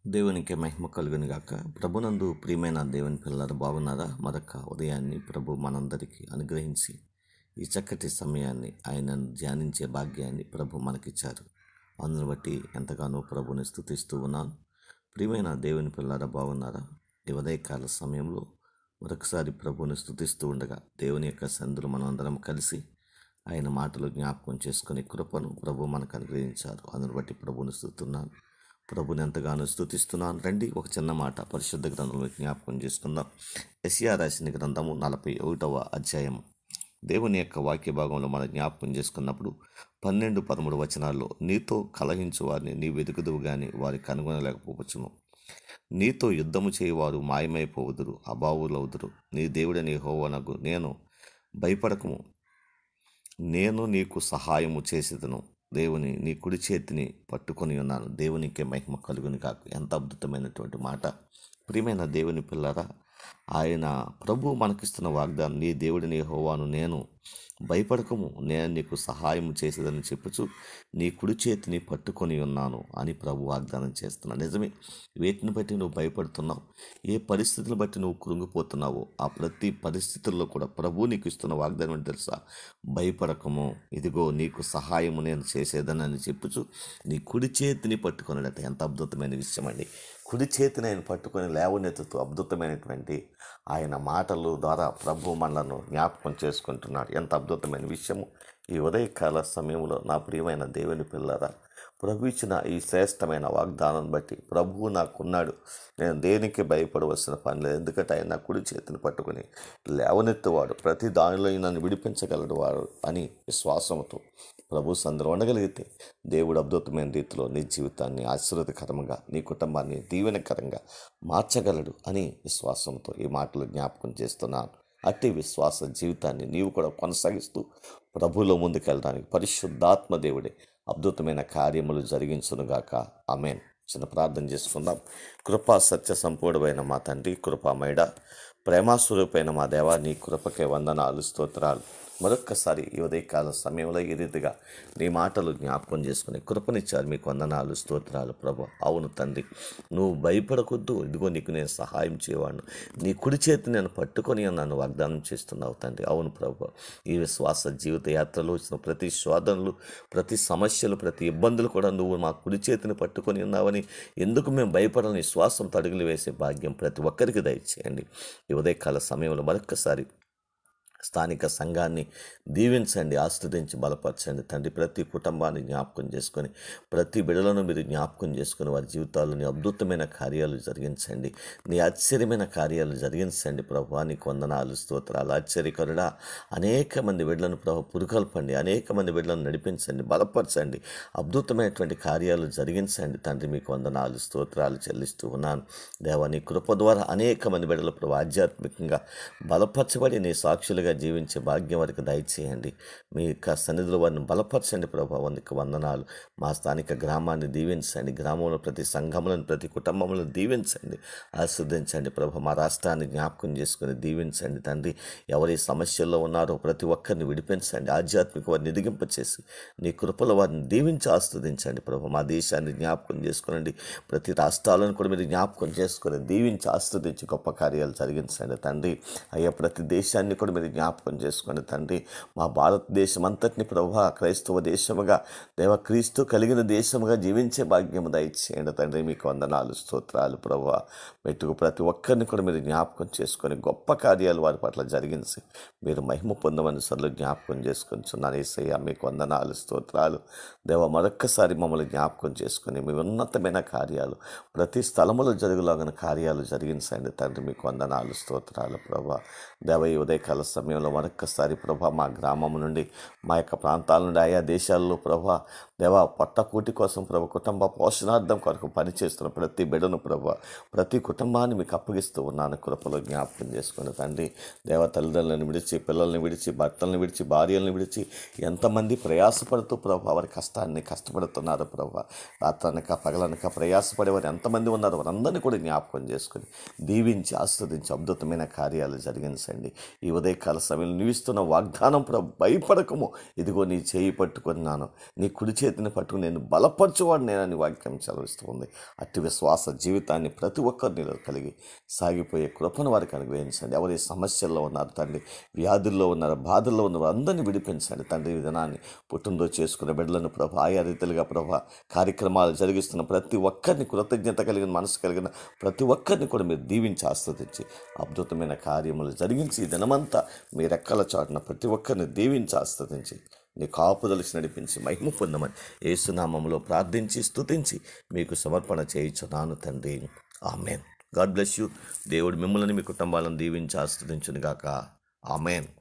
దేవునికి మహిమ కలుగును గాక ప్రభునందు ప్రియమైన దేవుని పిల్లలు బాగున్నారా మరొక ఉదయాన్ని ప్రభు మనందరికీ అనుగ్రహించి ఈ చక్కటి సమయాన్ని ఆయనను ధ్యానించే భాగ్యాన్ని ప్రభు మనకిచ్చారు అందును బట్టి ఎంతగానో ప్రభుని స్థుతిస్తూ ఉన్నాను ప్రియమైన దేవుని పిల్లరా బాగున్నారా ఈ ఉదయకాల సమయంలో మరొకసారి ప్రభుని స్థుతిస్తూ ఉండగా దేవుని యొక్క సందులు మనం అందరం కలిసి ఆయన మాటలు జ్ఞాపకం చేసుకునే కృపను ప్రభు మనకు అనుగ్రహించారు అందును బట్టి ప్రభుని స్థుతున్నాను ప్రభుని ఎంతగానో స్థుతిస్తున్నాను రండి ఒక చిన్న మాట పరిశుద్ధ గ్రంథంలో జ్ఞాపకం చేసుకుందాం ఎస్యా రాసిన గ్రంథము నలభై ఒకటవ అధ్యాయము దేవుని యొక్క వాక్య భాగంలో మనం జ్ఞాపకం చేసుకున్నప్పుడు పన్నెండు పదమూడు వచనాల్లో నీతో కలహించు వారిని నీ వెతుకుదువు గాని వారి కనుగొనలేకపోవచ్చును నీతో యుద్ధము చేయవారు మాయమైపోవుదురు అభావులవుదురు నీ దేవుడని హోవనగు నేను భయపడకము నేను నీకు సహాయము చేసేదను దేవుని నీ కుడి చేతిని పట్టుకొని ఉన్నాను దేవునికే మహిమ కలుగుని కాకు ఎంత అద్భుతమైనటువంటి మాట ప్రియమైన దేవుని పిల్లరా ఆయన ప్రభు మనకిస్తున్న వాగ్దానం నీ దేవుడిని హోవాను నేను భయపడకము నేను నీకు సహాయం చేసేదని చెప్పుచు నీ కుడి చేతిని పట్టుకొని ఉన్నాను అని ప్రభు వాగ్దానం చేస్తున్నాను నిజమే వేటిని బట్టి నువ్వు భయపడుతున్నావు ఏ పరిస్థితులను బట్టి నువ్వు కృంగిపోతున్నావో ఆ ప్రతి పరిస్థితుల్లో కూడా ప్రభు నీకు ఇస్తున్న వాగ్దానం ఏంటి తెలుసా భయపడకము ఇదిగో నీకు సహాయము నేను చేసేదనని చెప్పుచు నీ కుడి చేతిని పట్టుకున్నాడట ఎంత అద్భుతమైన విషయం అండి కుడి చేతిని ఆయన పట్టుకొని లేవనెత్తుతూ అద్భుతమైనటువంటి ఆయన మాటలు ద్వారా ప్రభు మనలను జ్ఞాపకం చేసుకుంటున్నాడు ఎంత అద్భుతమైన విషయము ఈ ఉదయకాల సమయంలో నా ప్రియమైన దేవుని పిల్లరా ప్రభు ఇచ్చిన ఈ శ్రేష్టమైన వాగ్దానం బట్టి ప్రభువు నాకున్నాడు నేను దేనికి భయపడవలసిన పని లేదు ఎందుకంటే ఆయన నా కుడి చేతిని పట్టుకుని లేవనెత్తువాడు ప్రతి దానిలో నన్ను విడిపించగలడు వాడు అని విశ్వాసంతో ప్రభు సందరం ఉండగలిగితే దేవుడు అద్భుతమైన రీతిలో నీ జీవితాన్ని ఆశీర్వదకరంగా నీ కుటుంబాన్ని దీవెనకరంగా మార్చగలడు అని విశ్వాసంతో ఈ మాటలు జ్ఞాపకం చేస్తున్నాను అట్టి విశ్వాస జీవితాన్ని నీవు కూడా కొనసాగిస్తూ ప్రభులో ముందుకెళ్ళడానికి పరిశుద్ధాత్మ దేవుడే అద్భుతమైన కార్యములు జరిగించునుగాక అమేన్ చిన్న ప్రార్థన చేసుకుందాం కృపా సత్య సంపూర్ణమైన మా తండ్రి కృపామైడ ప్రేమాస్వరూపైన మా దేవా నీ కృపకే వందనాలు స్తోత్రాలు మరొక్కసారి ఈ ఉదయకాల సమయంలో ఈ రీతిగా నీ మాటలు జ్ఞాపకం చేసుకుని కృపనిచ్చారు మీకు వందనాలు స్తోత్రాలు ప్రభు అవును తండ్రి నువ్వు భయపడకొద్దు ఇదిగో నీకు నేను సహాయం చేయవాడు నీ కుడి చేతి నేను పట్టుకొని నన్ను వాగ్దానం చేస్తున్నావు తండ్రి అవును ప్రభు ఈ విశ్వాస జీవిత యాత్రలో వచ్చిన ప్రతి శోధనలు ప్రతి సమస్యలు ప్రతి ఇబ్బందులు కూడా నువ్వు మా కుడి చేతిని పట్టుకొని ఉన్నావని ఎందుకు మేము భయపడాలని విశ్వాసం తడుగులు వేసే భాగ్యం ప్రతి ఒక్కరికి దయచేయండి ఈ ఉదయకాల సమయంలో మరొక్కసారి స్థానిక సంఘాన్ని దీవించండి ఆస్వాదించి బలపరచండి తండ్రి ప్రతి కుటుంబాన్ని జ్ఞాపకం చేసుకొని ప్రతి బిడలను మీరు జ్ఞాపకం చేసుకుని వారి జీవితాల్లో నీ అద్భుతమైన కార్యాలు జరిగించండి నీ ఆశ్చర్యమైన కార్యాలు జరిగించండి ప్రభు నీకు వందనాలు స్తోత్రాలు ఆశ్చర్యకరుడా అనేక మంది బిడ్డలను ప్రభు పురుకల్పండి అనేక మంది బిడ్డలను నడిపించండి బలపరచండి అద్భుతమైనటువంటి కార్యాలు జరిగించండి తండ్రి మీకు వందనాలు స్తోత్రాలు చెల్లిస్తూ ఉన్నాను దేవా నీ కృప ద్వారా అనేక మంది బిడ్డలు ప్రభు ఆధ్యాత్మికంగా బలపరచబడి నీ సాక్షులుగా జీవించే భాగ్యం వారికి దయచేయండి మీ యొక్క సన్నిధిలో వారిని బలపరచండి ప్రభావ వందకి వందనాలు మా స్థానిక గ్రామాన్ని దీవించండి గ్రామంలో ప్రతి సంఘములను ప్రతి కుటుంబములను దీవించండి ఆస్వాదించండి ప్రభు మా రాష్ట్రాన్ని జ్ఞాపకం చేసుకుని దీవించండి తండ్రి ఎవరి సమస్యల్లో ఉన్నారో ప్రతి ఒక్కరిని విడిపించండి ఆధ్యాత్మిక వారిని ఎదిగింప చేసి నీ కృపలో వారిని దీవించి ఆస్వాదించండి ప్రభు మా దేశాన్ని జ్ఞాపకం చేసుకునండి ప్రతి రాష్ట్రాలను కూడా మీరు జ్ఞాపకం చేసుకుని దీవించి ఆస్వాదించి గొప్ప కార్యాలు జరిగించండి తండ్రి అయ్యా ప్రతి దేశాన్ని కూడా మీరు జ్ఞాపకం చేసుకోండి తండ్రి మా భారతదేశం అంతటిని ప్రభు క్రైస్తవ దేశముగా దేవ క్రీస్తు కలిగిన దేశముగా జీవించే భాగ్యము దయచేయండి తండ్రి మీకు వందనాలు స్తోత్రాలు ప్రభు మెట్టుకు ప్రతి ఒక్కరిని కూడా మీరు జ్ఞాపకం చేసుకొని గొప్ప కార్యాలు వారి పట్ల జరిగించి మీరు మహిమ పొందమని సర్లు జ్ఞాపకం చేసుకుంటున్నాను ఏసయ్య మీకు వందనాలు స్తోత్రాలు దేవ మరొక్కసారి మమ్మల్ని జ్ఞాపకం చేసుకొని మీ ఉన్నతమైన కార్యాలు ప్రతి స్థలములో జరుగులాగిన కార్యాలు జరిగించండి తండ్రి మీకు వందనాలు స్తోత్రాలు ప్రభా దేవ ఈ ఉదయకాల సమయంలో మరొక్కసారి ప్రభా మా గ్రామం నుండి మా యొక్క ప్రాంతాల నుండి ఆయా దేశాల్లో ప్రభా దేవ పొట్టకూటి కోసం ప్రభు కుటుంబ పోషణార్థం కొరకు పనిచేస్తున్న ప్రతి బిడను ప్రభు ప్రతి కుటుంబాన్ని మీకు అప్పగిస్తూ ఉన్నాను కృపలో జ్ఞాపకం చేసుకుని తండ్రి దేవ తల్లిదండ్రులను విడిచి పిల్లల్ని విడిచి భర్తలను విడిచి భార్యలను విడిచి ఎంతమంది ప్రయాసపడుతూ ప్రభు వారి కష్టాన్ని కష్టపడుతున్నారు ప్రభు రాత్రనక పగలనక ప్రయాసపడేవారు ఎంతమంది ఉన్నారు వారందరినీ కూడా జ్ఞాపకం చేసుకుని దీవించి ఆస్వాదించి అద్భుతమైన కార్యాలు జరిగించండి ఈ ఉదయకాల ఉదయకాల సమయంలో నీవిస్తున్న వాగ్దానం ప్రభు భయపడకము ఇదిగో నీ చేయి పట్టుకున్నాను నీ కుడి చేతిని పట్టుకుని నేను బలపరచువాడు నేనని వాక్యం సెలవిస్తుంది అట్టి విశ్వాస జీవితాన్ని ప్రతి ఒక్కరిని కలిగి సాగిపోయే కృపను వారికి అనుగ్రహించండి ఎవరి సమస్యల్లో ఉన్నారు తండ్రి వ్యాధుల్లో ఉన్నారు బాధల్లో ఉన్నారు అందరినీ విడిపించండి తండ్రి ఈ దినాన్ని పుట్టినరోజు చేసుకున్న బిడ్డలను ప్రభు ఆయా రీతిలుగా ప్రభు కార్యక్రమాలు జరిగిస్తున్న ప్రతి ఒక్కరిని కృతజ్ఞత కలిగిన మనసు కలిగిన ప్రతి ఒక్కరిని కూడా మీరు దీవించి ఆస్వాదించి అద్భుతమైన కార్యములు జరిగించి ఈ దినమంతా మీ రెక్కల చాటున ప్రతి ఒక్కరిని దీవించి ఆస్వాదించి నీ కాపుదలిసి నడిపించి మహిమ పొందమని ఏసునామంలో ప్రార్థించి స్తుతించి మీకు సమర్పణ చేయించున్నాను తండ్రి ఆమెన్ గాడ్ బ్లెస్ యూ దేవుడు మిమ్మల్ని మీ కుటుంబాలను దీవించి ఆస్వాదించును గాక ఆమెన్